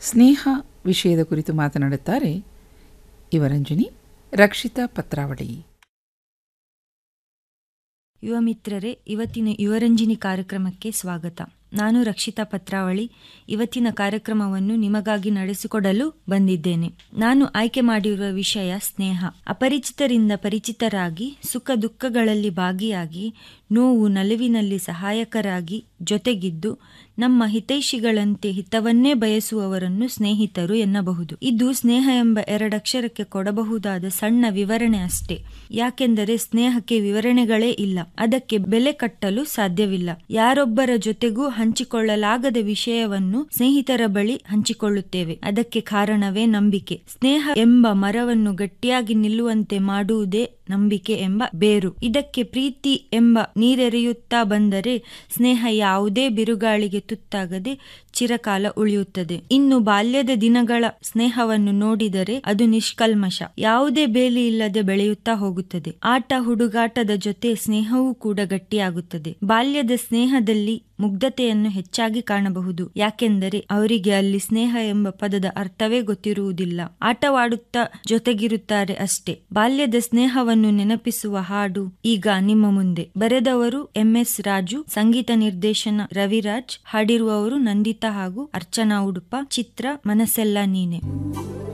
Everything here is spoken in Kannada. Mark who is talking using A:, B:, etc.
A: ಸ್ನೇಹ ವಿಷಯದ ಕುರಿತು ಮಾತನಾಡುತ್ತಾರೆ ಯುವರಂಜನಿ ರಕ್ಷಿತಾ ಪತ್ರಾವಳಿ
B: ಯುವ ಮಿತ್ರರೇ ಇವತ್ತಿನ ಯುವರಂಜಿನಿ ಕಾರ್ಯಕ್ರಮಕ್ಕೆ ಸ್ವಾಗತ ನಾನು ರಕ್ಷಿತಾ ಪತ್ರಾವಳಿ ಇವತ್ತಿನ ಕಾರ್ಯಕ್ರಮವನ್ನು ನಿಮಗಾಗಿ ನಡೆಸಿಕೊಡಲು ಬಂದಿದ್ದೇನೆ ನಾನು ಆಯ್ಕೆ ಮಾಡಿರುವ ವಿಷಯ ಸ್ನೇಹ ಅಪರಿಚಿತರಿಂದ ಪರಿಚಿತರಾಗಿ ಸುಖ ದುಃಖಗಳಲ್ಲಿ ಭಾಗಿಯಾಗಿ ನೋವು ನಲಿವಿನಲ್ಲಿ ಸಹಾಯಕರಾಗಿ ಜೊತೆಗಿದ್ದು ನಮ್ಮ ಹಿತೈಷಿಗಳಂತೆ ಹಿತವನ್ನೇ ಬಯಸುವವರನ್ನು ಸ್ನೇಹಿತರು ಎನ್ನಬಹುದು ಇದು ಸ್ನೇಹ ಎಂಬ ಎರಡಕ್ಷರಕ್ಕೆ ಕೊಡಬಹುದಾದ ಸಣ್ಣ ವಿವರಣೆ ಅಷ್ಟೇ ಯಾಕೆಂದರೆ ಸ್ನೇಹಕ್ಕೆ ವಿವರಣೆಗಳೇ ಇಲ್ಲ ಅದಕ್ಕೆ ಬೆಲೆ ಕಟ್ಟಲು ಸಾಧ್ಯವಿಲ್ಲ ಯಾರೊಬ್ಬರ ಜೊತೆಗೂ ಹಂಚಿಕೊಳ್ಳಲಾಗದ ವಿಷಯವನ್ನು ಸ್ನೇಹಿತರ ಬಳಿ ಹಂಚಿಕೊಳ್ಳುತ್ತೇವೆ ಅದಕ್ಕೆ ಕಾರಣವೇ ನಂಬಿಕೆ ಸ್ನೇಹ ಎಂಬ ಮರವನ್ನು ಗಟ್ಟಿಯಾಗಿ ನಿಲ್ಲುವಂತೆ ಮಾಡುವುದೇ ನಂಬಿಕೆ ಎಂಬ ಬೇರು ಇದಕ್ಕೆ ಪ್ರೀತಿ ಎಂಬ ನೀರೆರೆಯುತ್ತಾ ಬಂದರೆ ಸ್ನೇಹ ಯಾವುದೇ ಬಿರುಗಾಳಿಗೆ ತುತ್ತಾಗದೆ ಚಿರಕಾಲ ಉಳಿಯುತ್ತದೆ ಇನ್ನು ಬಾಲ್ಯದ ದಿನಗಳ ಸ್ನೇಹವನ್ನು ನೋಡಿದರೆ ಅದು ನಿಷ್ಕಲ್ಮಶ ಯಾವುದೇ ಬೇಲಿ ಇಲ್ಲದೆ ಬೆಳೆಯುತ್ತಾ ಹೋಗುತ್ತದೆ ಆಟ ಹುಡುಗಾಟದ ಜೊತೆ ಸ್ನೇಹವೂ ಕೂಡ ಗಟ್ಟಿಯಾಗುತ್ತದೆ ಬಾಲ್ಯದ ಸ್ನೇಹದಲ್ಲಿ ಮುಗ್ಧತೆಯನ್ನು ಹೆಚ್ಚಾಗಿ ಕಾಣಬಹುದು ಯಾಕೆಂದರೆ ಅವರಿಗೆ ಅಲ್ಲಿ ಸ್ನೇಹ ಎಂಬ ಪದದ ಅರ್ಥವೇ ಗೊತ್ತಿರುವುದಿಲ್ಲ ಆಟವಾಡುತ್ತಾ ಜೊತೆಗಿರುತ್ತಾರೆ ಅಷ್ಟೇ ಬಾಲ್ಯದ ಸ್ನೇಹವನ್ನು ನೆನಪಿಸುವ ಹಾಡು ಈಗ ನಿಮ್ಮ ಮುಂದೆ ಬರೆದವರು ಎಂಎಸ್ ರಾಜು ಸಂಗೀತ ನಿರ್ದೇಶನ ರವಿರಾಜ್ ಹಾಡಿರುವವರು ನಂದಿತಾ ಹಾಗೂ ಅರ್ಚನಾ ಉಡುಪ ಚಿತ್ರ ಮನಸ್ಸೆಲ್ಲ ನೀನೆ